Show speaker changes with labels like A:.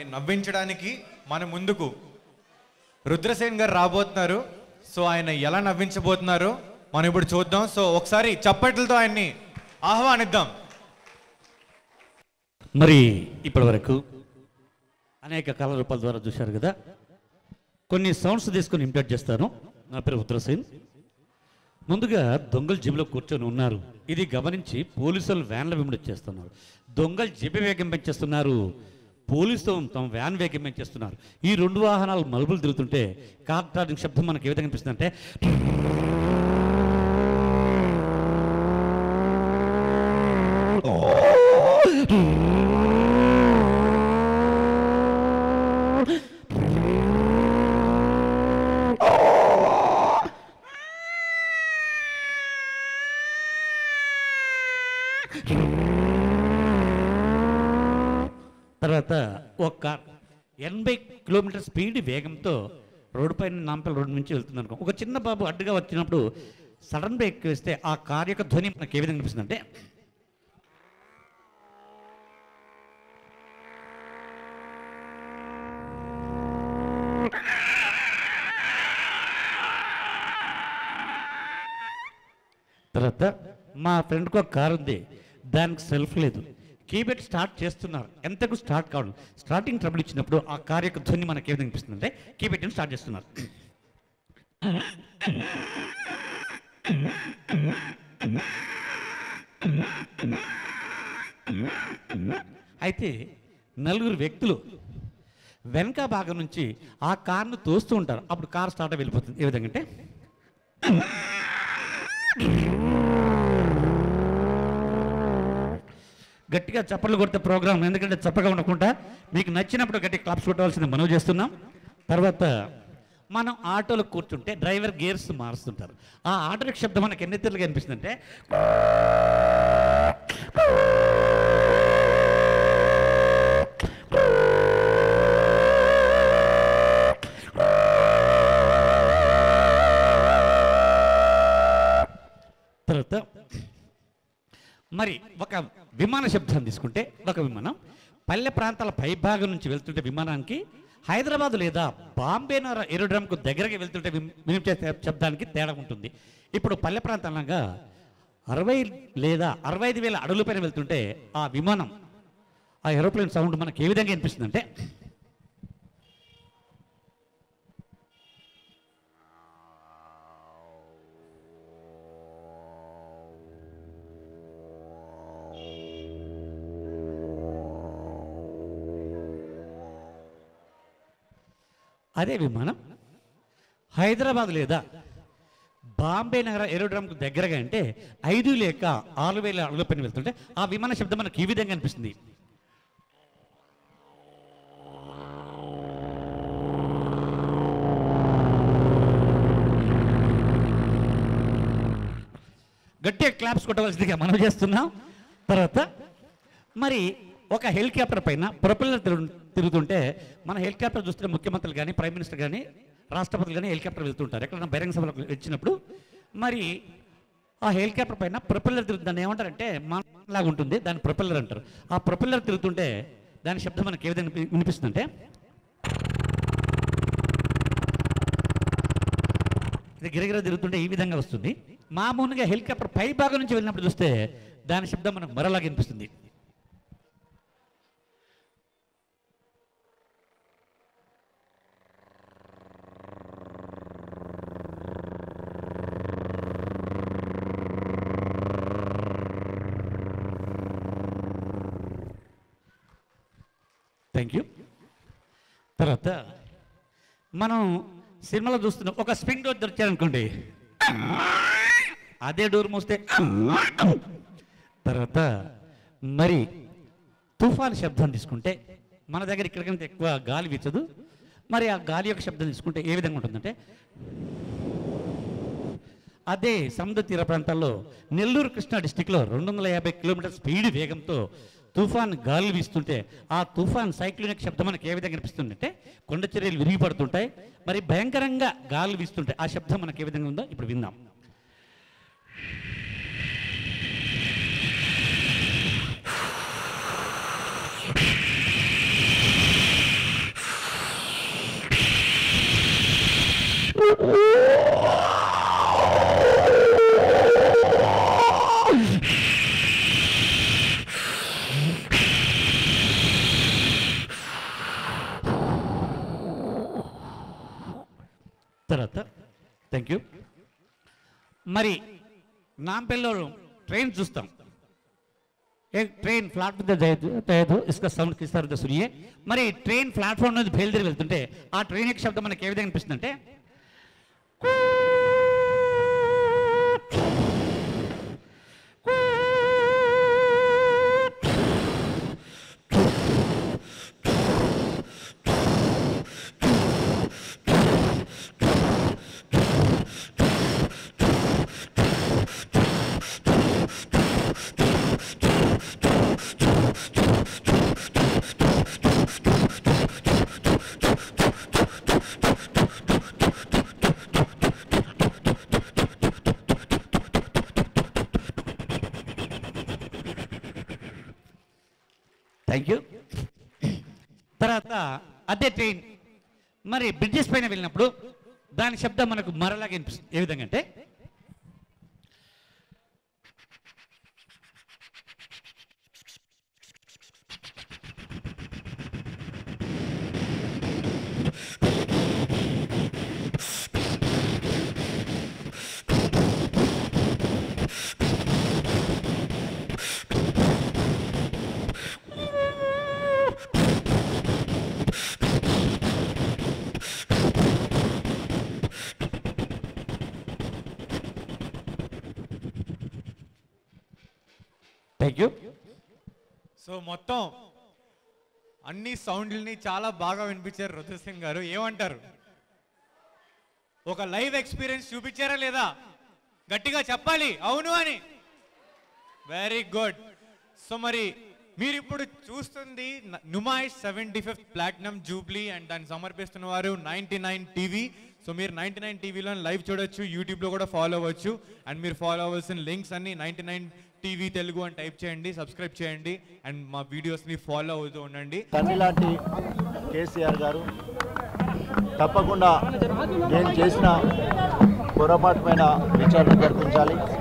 A: నవ్వించడానికి మన ముందుకు రుద్రసేన్ గారు రాబోతున్నారు సో ఆయన ఎలా నవ్వించబోతున్నారో మనం ఇప్పుడు చూద్దాం సో ఒకసారి చప్పట్లతో ఆయన్ని ఆహ్వానిద్దాం
B: మరి ఇప్పటి వరకు అనేక కళారూపాల ద్వారా చూశారు కదా కొన్ని సౌండ్స్ తీసుకొని ఇంప్లీట్ చేస్తాను నా పేరు ఉత్తరసేన్ ముందుగా దొంగలు జిబిలో కూర్చొని ఉన్నారు ఇది గమనించి పోలీసులు వ్యాన్ల వెంబడి చేస్తున్నారు దొంగలు జిబి వేగం పెంచేస్తున్నారు పోలీసులు తమ వ్యాన్ వేగం పెంచేస్తున్నారు ఈ రెండు వాహనాలు మలుపులు తిరుగుతుంటే కార్ టార్డింగ్ శబ్దం మనకి ఏ విధంగా అనిపిస్తుంది అంటే తర్వాత ఒక కార్ ఎనభై కిలోమీటర్ స్పీడ్ వేగంతో రోడ్డు పైన నాంపల్ రోడ్డు నుంచి వెళ్తుంది అనుకో ఒక చిన్న బాబు అడ్డుగా వచ్చినప్పుడు సడన్ బ్రేక్ వేస్తే ఆ కార్ యొక్క ధ్వని మనకి ఏ విధంగా అనిపిస్తుంది అంటే తర్వాత మా ఫ్రెండ్కి ఒక కార్ ఉంది దానికి సెల్ఫ్ లేదు కీబెట్ స్టార్ట్ చేస్తున్నారు ఎంతకు స్టార్ట్ కావడం స్టార్టింగ్ ట్రబుల్ ఇచ్చినప్పుడు ఆ కార్ యొక్క ధ్వని మనకి ఏ విధంగా అనిపిస్తుంది అంటే కీబెట్ని స్టార్ట్ చేస్తున్నారు అయితే నలుగురు వ్యక్తులు వెనక భాగం నుంచి ఆ కార్ను తోస్తూ ఉంటారు అప్పుడు కార్ స్టార్ట్ అయి వెళ్ళిపోతుంది ఏ విధంగా అంటే గట్టిగా చప్పట్లు కొడితే ప్రోగ్రామ్ ఎందుకంటే చప్పగా ఉండకుండా మీకు నచ్చినప్పుడు గట్టి క్లాప్స్ కొట్టవలసింది మనవి చేస్తున్నాం తర్వాత మనం ఆటోలో కూర్చుంటే డ్రైవర్ గేర్స్ మారుస్తుంటారు ఆ ఆటో శబ్దం మనకి ఎన్ని తీరులుగా అనిపిస్తుందంటే తర్వాత మరి ఒక విమాన శబ్దం తీసుకుంటే ఒక విమానం పల్లె ప్రాంతాల పైభాగం నుంచి వెళ్తుంటే విమానానికి హైదరాబాద్ లేదా బాంబే నగర ఏరోడ్రమ్కు దగ్గరగా వెళ్తుంటే విమ్- వినిపించే శబ్దానికి తేడా ఉంటుంది ఇప్పుడు పల్లె ప్రాంతాలంగా అరవై లేదా అరవై ఐదు వేల అడుగుల పైన వెళ్తుంటే ఆ విమానం ఆ ఏరోప్లేన్ సౌండ్ మనకి ఏ విధంగా అనిపిస్తుంది అంటే అదే విమానం హైదరాబాద్ లేదా బాంబే నగర ఏరోడ్రమ్కు దగ్గరగా అంటే ఐదు లేక ఆరు వేల అడుగుల పైన వెళ్తుంటే ఆ విమాన శబ్దం మనకి ఈ విధంగా అనిపిస్తుంది గట్టిగా క్లాప్స్ కొట్టవలసిందిగా మనం చేస్తున్నాం తర్వాత మరి ఒక హెలికాప్టర్ పైన ప్రొపెల్లర్ తిరుగు తిరుగుతుంటే మన హెలికాప్టర్ చూస్తే ముఖ్యమంత్రులు కానీ ప్రైమ్ మినిస్టర్ కానీ రాష్ట్రపతులు కానీ హెలికాప్టర్ వెళ్తుంటారు ఎక్కడైనా బహిరంగ సభలకు వచ్చినప్పుడు మరి ఆ హెలికాప్టర్ పైన ప్రొపెల్లర్ తిరుగుతుంది దాన్ని ఏమంటారంటే లాగా ఉంటుంది దాన్ని ప్రొపెల్లర్ అంటారు ఆ ప్రొపెల్లర్ తిరుగుతుంటే దాని శబ్దం మనకి ఏ విధంగా వినిపి- వినిపిస్తుందంటే ఇది గిరగిర తిరుగుతుంటే ఈ విధంగా వస్తుంది మామూలుగా హెలికాప్టర్ పై భాగం నుంచి వెళ్ళినప్పుడు చూస్తే దాని శబ్దం మనకు మరోలాగా వినిపిస్తుంది థ్యాంక్ యూ తర్వాత మనం సినిమాలో చూస్తున్నాం ఒక స్ప్రింగ్ డోర్ తెరిచారనుకోండి అదే డోర్ మూస్తే తర్వాత మరి తుఫాన్ శబ్దం తీసుకుంటే మన దగ్గర ఇక్కడికంటే ఎక్కువ గాలి వీచదు మరి ఆ గాలి యొక్క శబ్దం తీసుకుంటే ఏ విధంగా ఉంటుందంటే అదే సముద్ర తీర ప్రాంతాల్లో నెల్లూరు కృష్ణా డిస్టిక్లో రెండు వందల యాభై కిలోమీటర్ స్పీడ్ వేగంతో తుఫాన్ గాలి వీస్తుంటే ఆ తుఫాన్ సైక్లోనిక్ శబ్దం మనకి ఏ విధంగా అనిపిస్తుందంటే కొండ చర్యలు విరిగి పడుతుంటాయి మరి భయంకరంగా గాలి వీస్తుంటాయి ఆ శబ్దం మనకి ఏ విధంగా ఉందో ఇప్పుడు విందాం థ్యాంక్ యూ మరి నాంపల్లిలో ट्रेन చూస్తాం एक ट्रेन प्लाटफॉर्म మీద జయదు జయదు ఇసుక సౌండ్ కిస్తారు సునియే మరి ట్రైన్ ప్లాట్ఫామ్ నుంచి బయలుదేరి వెళ్తుంటే ఆ ట్రైన్ యొక్క శబ్దం మనకి ఏ విధంగా అనిపిస్తుంది అంటే థ్యాంక్ యూ తర్వాత అదే ట్రైన్ మరి బ్రిడ్జెస్ పైన వెళ్ళినప్పుడు దాని శబ్దం మనకు మరలాగా అనిపిస్తుంది ఏ విధంగా అంటే థ్యాంక్ యూ
A: సో మొత్తం అన్ని సౌండ్లని చాలా బాగా వినిపించారు రుద్రసింగ్ గారు ఏమంటారు ఒక లైవ్ ఎక్స్పీరియన్స్ చూపించారా లేదా గట్టిగా చెప్పాలి అవును అని వెరీ గుడ్ సో మరి మీరు ఇప్పుడు చూస్తుంది న- Numaish seventy fifth platinum jubilee and దాన్ని సమర్పిస్తున్న వారు నైన్టీ నైన్ టీవీ సో మీరు నైన్టీ నైన్ టీవీలో లైవ్ చూడొచ్చు యూట్యూబ్లో కూడా ఫాలో అవ్వచ్చు అండ్ మీరు ఫాలో అవ్వాల్సిన లింక్స్ అన్ని నైన్టీ నైన్ టీవీ తెలుగు అని టైప్ చేయండి సబ్స్క్రైబ్ చేయండి అండ్ మా వీడియోస్ని ఫాలో అవుతూ ఉండండి
C: తండ్రి లాంటి కేసీఆర్ గారు తప్పకుండా నేను చేసిన పొరపాటు పైన విచారణ జరిపించాలి